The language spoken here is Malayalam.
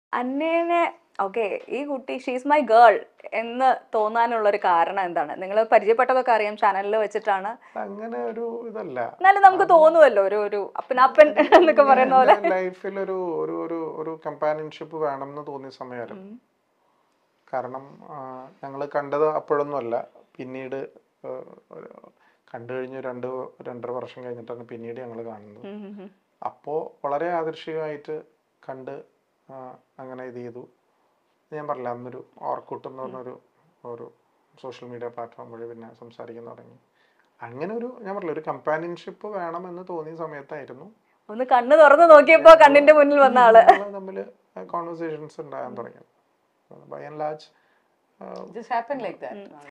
അന്നേനെ ഓക്കെ ഈ കുട്ടി ഷീസ് മൈ ഗേൾ എന്ന് തോന്നാനുള്ള ഒരു കാരണം എന്താണ് നിങ്ങൾ പരിചയപ്പെട്ടതൊക്കെ അറിയാം ചാനലിൽ വെച്ചിട്ടാണ് അങ്ങനെ ഒരു ഇതല്ല എന്നാലും നമുക്ക് തോന്നുമല്ലോ ഒരു ഒരു അപ്പനപ്പൻ എന്നൊക്കെ പറയുന്ന പോലെ ലൈഫിൽ ഒരു ഒരു ഒരു ഒരു കമ്പാനിയൻഷിപ്പ് വേണം എന്ന് തോന്നിയ സമയം കാരണം ഞങ്ങൾ കണ്ടത് അപ്പോഴൊന്നുമല്ല പിന്നീട് ആ, ഒരു- കണ്ടു കഴിഞ്ഞ് രണ്ട് രണ്ടര വർഷം കഴിഞ്ഞിട്ടാണ് പിന്നീട് ഞങ്ങൾ കാണുന്നത് ഉം ഉം ഉം. അപ്പോൾ വളരെ ആദർശികമായിട്ട് കണ്ട് ആ, അങ്ങനെ ഇത് ചെയ്തു ഞാൻ പറഞ്ഞില്ല അന്നൊരു ഓർക്കുട്ട് എന്ന് പറഞ്ഞൊരു ഒരു സോഷ്യൽ മീഡിയ പ്ലാറ്റ്ഫോം വഴി പിന്നെ സംസാരിക്കാൻ തുടങ്ങി അങ്ങനെ ഒരു ഞാൻ പറഞ്ഞില്ല ഒരു കമ്പാനിയൻഷിപ്പ് വേണമെന്ന് തോന്നിയ സമയത്തായിരുന്നു ഒന്ന് കണ്ണ് തുറന്ന് നോക്കിയപ്പോ കണ്ണിന്റെ മുന്നിൽ വന്ന ആള് തമ്മിൽ കോൺവെർസേഷൻസ് ഉണ്ടാകാൻ തുടങ്ങിയത് by and large Just happened like that.